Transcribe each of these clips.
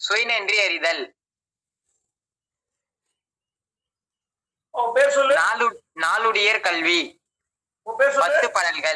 சுயநன்றி அறிதல் உன் பேர் சொல்லு நாலு நாளுடையர் கல்வி உன் பேர் சொல்லு பத்து பலன்கள்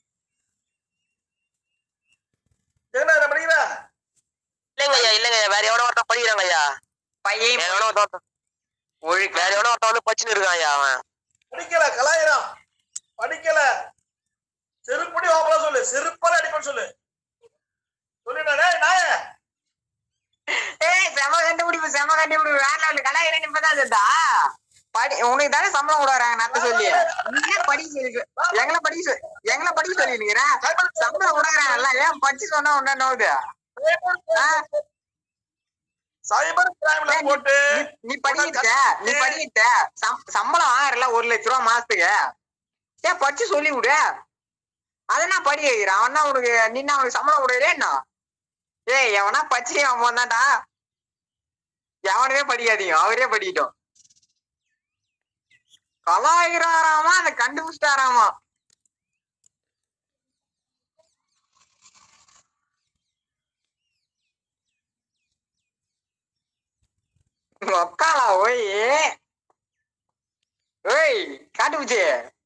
என்ன இதை படிக்கிற இல்லைங்க ஐயா இல்லைங்க ஐயா வேற எவனோ ஒருத்தன் படிக்கிறாங்க ஐயா பையை வேற எவனோ ஒருத்தன் ஒழுக்க வேற எவனோ ஒருத்தன் வந்து படிச்சுன்னு இருக்கான் ஐயா அவன் படிக்கல கலாயிரம் படிக்கல செருப்படி ஓப்பலா சொல்லு செருப்பால அடிப்பேன்னு சொல்லு சொல்லிடா டேய் நாய ஏய் செம கண்டுபிடிப்பு செம கண்டுபிடிப்பு வேற லெவல் கலாயிரம் இப்பதான் இருந்தா படி உனக்கு தானே சம்பளம் கொடுறாங்க நத்த சொல்லி நீங்க படிக்க சொல்லி எங்களை படிக்க சொல்லி எங்களை படிக்க சொல்லி இருக்கிறேன் சம்பளம் கொடுக்குறாங்கல்ல ஏன் படிச்சு சொன்னா ஒன்னா நோவுது ஆ? சைபர் கிரைம்ல ஏய், போட்டு நீ- நீ படிக்கிட்ட நீ படிக்கிட்ட சம்- சம்பளம் ஆயிரல ஒரு லட்ச ரூபா மாசத்துக்கு ஏன் படிச்சு சொல்லி விடு அதெல்லாம் படி வைக்கிறான் அவனா உனக்கு நின்னா அவனுக்கு சம்பளம் கொடுக்குறேன்னா ஏய் எவனா படிச்சு அவன் வந்தான்டா எவனவே படிக்காதீங்க அவரே படிக்கட்டும் கலாயிராராமா அதை கண்டுபிடிச்சிட்டாராமா உக்காலா ஓய் ஓய் காட்டுப்புச்சு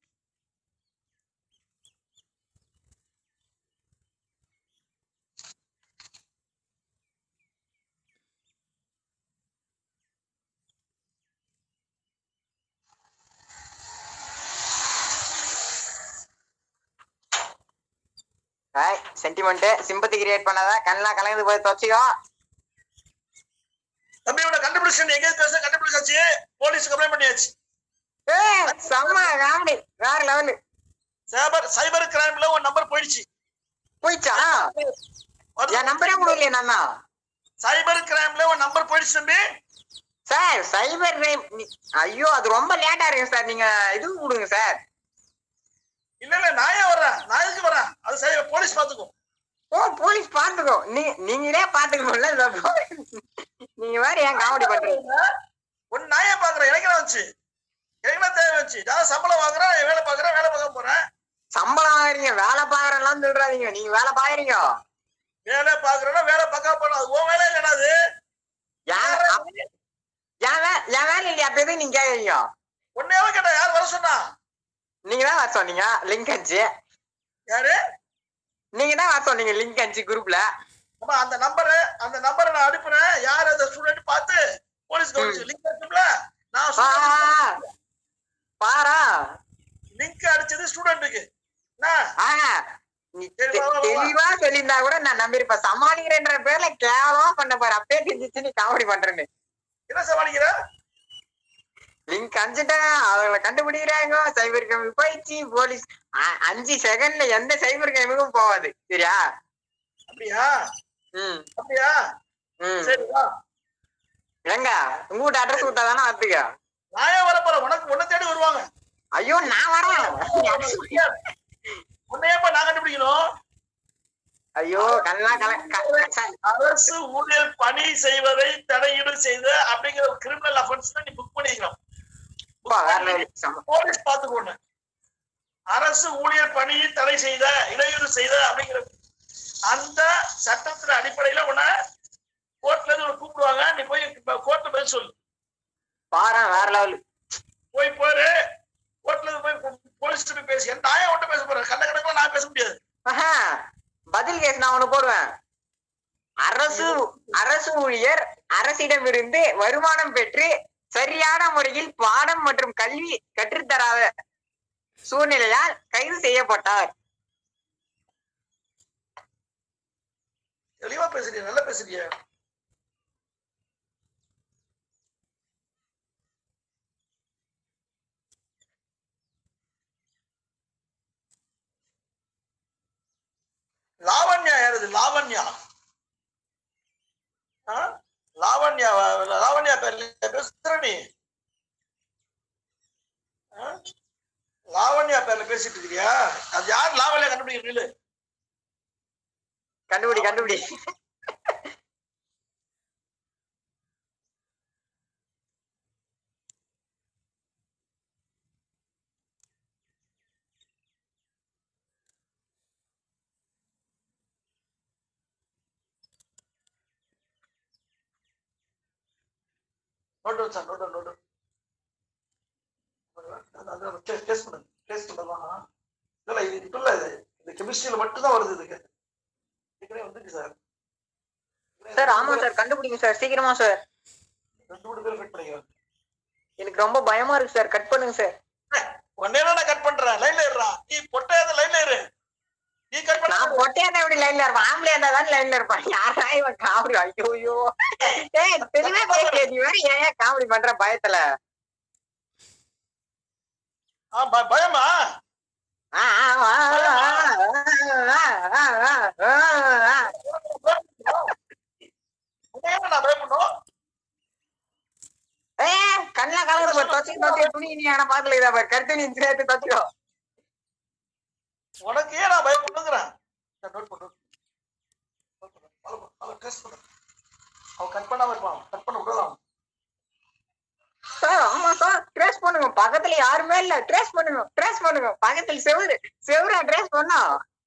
ஹாய் சென்டிமெண்ட் சிம்பத்தி கிரியேட் பண்ணாதான் கண்ணெல்லாம் கலந்து போய் தொச்சிக்கோ தம்பி இவனை கண்டுபிடிச்சு எங்க பேச கண்டுபிடிச்சாச்சு போலீஸ் கம்ப்ளைண்ட் பண்ணியாச்சு ஏய் செம்ம காமெடி வேற லெவலு சைபர் சைபர் கிரைம்ல உன் நம்பர் போயிடுச்சு போயிச்சா என் நம்பரே கொடுக்கலையே நானா சைபர் கிரைம்ல உன் நம்பர் போயிடுச்சு தம்பி சார் சைபர் கிரைம் ஐயோ அது ரொம்ப லேட்டா இருக்கு சார் நீங்க இது கொடுங்க சார் இல்ல இல்ல நான் ஏன் வர்றேன் நான் எதுக்கு வரேன் அது சரி போலீஸ் பாத்துக்கும் ஓ போலீஸ் பாத்துக்கோ நீ நீங்களே பாத்துக்கணும்ல இத போ- நீங்க வேற ஏன் காமெடி பண்றீங்க ஒன்னு நான் ஏன் பாக்குறேன் எனக்கு என்ன வந்துச்சு எனக்கு என்ன தேவை வந்துச்சு நான் சம்பளம் வாங்குறேன் வேலை பாக்குறேன் வேலை பார்க்க போறேன் சம்பளம் வாங்குறீங்க வேலை பாக்குறேன்லாம் சொல்றாதீங்க நீங்க வேலை பாக்குறீங்க வேலை பாக்குறேன்னா வேலை பார்க்க போறேன் அது உன் வேலை இல்லடா அது ஏன் அப்- என் வே- என் வேலை இல்லையா அப்ப எதுக்கு நீங்க கேக்குறீங்க ஒன்னேவா கேட்டா யார் வர சொன்னா நீங்க தான் வர சொன்னீங்க லிங்க் அனுப்பிச்சு யாரு நீங்க தான் வர சொன்னீங்க லிங்க் அனுப்பிச்சு குரூப்ல அப்ப அந்த நம்பரு அந்த நம்பரை நான் அனுப்புறேன் யார் அந்த ஸ்டூடெண்ட் பார்த்து போலீஸ் கவனிச்சு லிங்க் அடிச்சுல நான் பாரா லிங்க் அடிச்சது ஸ்டூடெண்ட்டுக்கு என்ன ஆஹா நீ சரி, தெ- வா, வா, வா. தெளிவா சொல்லியிருந்தா கூட நான் நம்பியிருப்பேன் சமாளிக்கிறேன்ற பேர்ல கேவலமா பண்ண போற அப்பயே தெரிஞ்சிச்சு நீ காமெடி பண்றேன்னு என்ன சமாளிக்கிற லிங்க் அனுப்பிச்சிட்டேன் அவங்களை கண்டுபிடிக்கிறாங்க சைபர் கிரைம் போயிடுச்சு போலீஸ் அ- அஞ்சு செகண்ட்ல எந்த சைபர் கிரைமுக்கும் போகாது சரியா அப்படியா ம் அப்படியா ம் சரி வா எங்க உங்ககிட்ட அட்ரஸ் கொடுத்தா தானே வரத்துக்கு நான் ஏன் வர போறேன் உனக்கு உன்னை தேடி வருவாங்க ஐயோ நான் வரேன் உன்னை ஏப்பா நான் கண்டுபிடிக்கணும் ஐயோ கண்ணா கல க- க- அரசு ஊழியர் பணி செய்வதை தடையீடு செய்த அப்படிங்கிற ஒரு கிரிமினல் அஃபென்ஸ் நீ புக் பண்ணிக்கணும் அப்பா, வேற level. செம. போலீஸ் பாத்துக்கோன்னு அரசு ஊழியர் பணியை தடை செய்த இடையூறு செய்த அப்படிங்கிற அந்த சட்டத்தின் அடிப்படையில உன்னை கோர்ட்ல இருந்து உன்னை கூப்பிடுவாங்க நீ போய் கோர்ட்ல பதில் சொல்லு பாரேன் வேற லெவல் போய் போரு கோர்ட்ல இருந்து போய் போலீஸ் போய் பேசி என் தாயா ஒன்ட்ட பேச போறேன் கண்ட கணக்கில் நான் பேச முடியாது பதில் கேஸ் நான் ஒண்ணு போடுவேன் அரசு அரசு ஊழியர் அரசிடமிருந்து வருமானம் பெற்று சரியான முறையில் பாடம் மற்றும் கல்வி கற்றுத்தராத சூழ்நிலையால் கைது செய்யப்பட்டார் தெளிவா பேசுறீங்க நல்லா பேசுறீங்க லாவண்யா யாருது லாவண்யா ஆ? லாவண்யா லாவண்யா பேர்ல பேசுற நீ ஆ? லாவண்யா பேர்ல பேசிட்டு இருக்கியா அது யார் லாவண்யா கண்டுபிடிக்கிறீங்க கண்டுபிடி கண்டுபிடி note sir note note taste பண்ணுங்க டேஸ்ட் பண்ணலாம் இல்ல இது இப்ப இல்ல இது இந்த கெமிஸ்ட்ரியில மட்டும் தான் வருது இதுக்கு ஏற்கனவே வந்துருக்கு சார் சார் ஆமா சார் கண்டுபிடிங்க சார் சீக்கிரமா சார் ரெண்டு மூணு பேர் ஃபிட் பண்ணிக்கிறேன் எனக்கு ரொம்ப பயமா இருக்கு சார் கட் பண்ணுங்க சார் உடனே நான் கட் பண்றேன் லைன்ல ஏறுறா நீ பொட்டையாத லைன்ல ஏறு நீ கட் பண்ண நான் பொட்டையா தான் எப்படி லைன்ல இருப்பேன் ஆம்பளையா இருந்தா தான் லைன்ல இருப்பேன் யாரா இவன் காமெடி ஐயோ ஐயோ ஏய் தெளிவா பேசிய நீ வேற ஏன் காமெடி பண்ற பயத்துல ஆ, ப- பயமா ஆ, ஆ, ஆ, ஆ, ஆ, ஆ, ஆ, ஆ. உடனே நான் பயப்படணும் ஏய், கண்ணுல கலங்குது பாரு. தொத்தி தொத்தி துணி நீ ஆனா பாக்கல இதா பாரு கருத்து நீ சேர்த்து தொத்திக்கோ உனக்கு ஏன் நான் பயப்படணுங்கிறேன் நோட் பண்ணு டெஸ்ட் பண்ணு அவன் கட் பண்ணாம இருப்பான் கட் பண்ண விடலாம் சார் ஆமா சார் ட்ரேஸ் பண்ணுங்க பக்கத்துல யாருமே இல்ல ட்ரேஸ் பண்ணுங்க ட்ரேஸ் பண்ணுங்க பக்கத்துல செவுரு செவுரா ட்ரேஸ் பண்ணா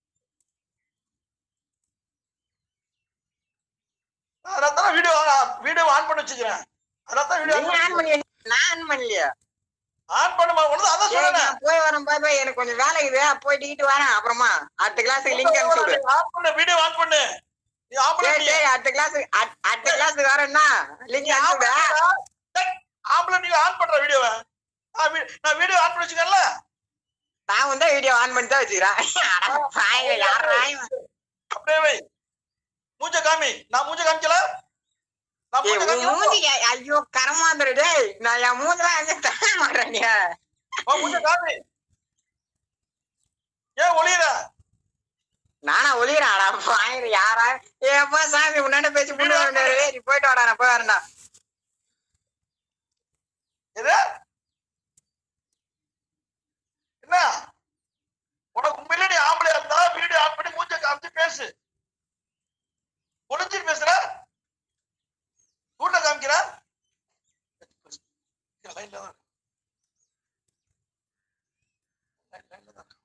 அதனால தான் வீடியோ வீடியோ ஆன் பண்ணி வச்சுக்கிறேன் அதனால தான் வீடியோ நீங்க ஆன் பண்ணி நான் ஆன் பண்ணலையா ஆன் பண்ணுமா ஒண்ணு அதான் சரி, சொல்றேன் நான் போய் வரேன் பாய் பாய் எனக்கு கொஞ்சம் வேலை இருக்குது போயிட்டு வரேன் அப்புறமா அடுத்த கிளாஸுக்கு லிங்க் அனுப்பிச்சு விடு ஆன் பண்ணு வீடியோ ஆன் பண்ணு நீ ஆன் சரி பண்ணி சரி அடுத்த கிளாஸ் அடுத்த கிளாஸுக்கு வரேன்னா லிங்க் அனுப்பிச்சு விடு ஆம்பளை நீங்க ஆன் பண்ற வீடியோவை நான் வீடியோ ஆன் பண்ணி வச்சுக்கல நான் வந்து வீடியோ ஆன் பண்ணி தான் வச்சுக்கிறேன் அட பாய், யார்றா இவன்? அப்படியே வை மூஞ்ச காமி நான் மூஞ்ச காமிக்கல நான் ஏய், மூஞ்ச உன் காமிக்கல மூஞ்சி ஐ- ஐயோ கரமாந்துரு டேய் நான் என் மூஞ்செல்லாம் அங்கே தர மாட்டேன் நீ உன் மூஞ்ச காமி ஏன் ஒளியற நானா ஒளிகிறேன் அடா பாயிரு யாரா ஏப்பா சாமி முன்னாடி பேச்சு புண்ணு வரண்டாரு நீ போயிட்டு வாடா நான் போய் வரேன்டா எது என்ன உனக்கு உண்மையிலே நீ ஆம்பளையா இருந்தா வீடியோ ஆன் பண்ணி மூஞ்ச காமிச்சு பேசு ஒளிஞ்சு பேசுற வீட்டுல காமிக்கிற லைன்ல தான் இருக்கு. line- line ல தான் இருக்கு.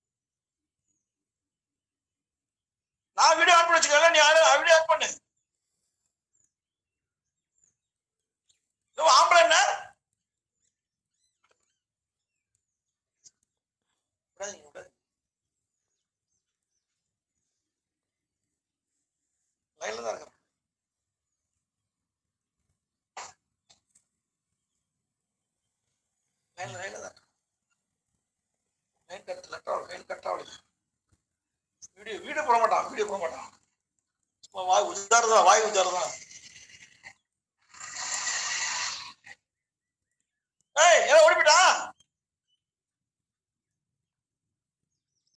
நான் வீடியோ ஆன் பண்ணி வச்சுக்கல நீ வீடியோ ஆன் பண்ணு இதோ ஆம்பளை என்ன விடாதீங்க, விடாதீங்க. லைன்ல தான் இருக்கிறேன் லைன்ல லைன்ல தான் இருக்கேன். லைன் கட் லெட்டர் ஆகல லைன் கட் ஆகல வீடியோ வீடியோ போட மாட்டான் வீடியோ போட மாட்டான் சும்மா வாய் உஜாரதான் வாய் உஜாரதான்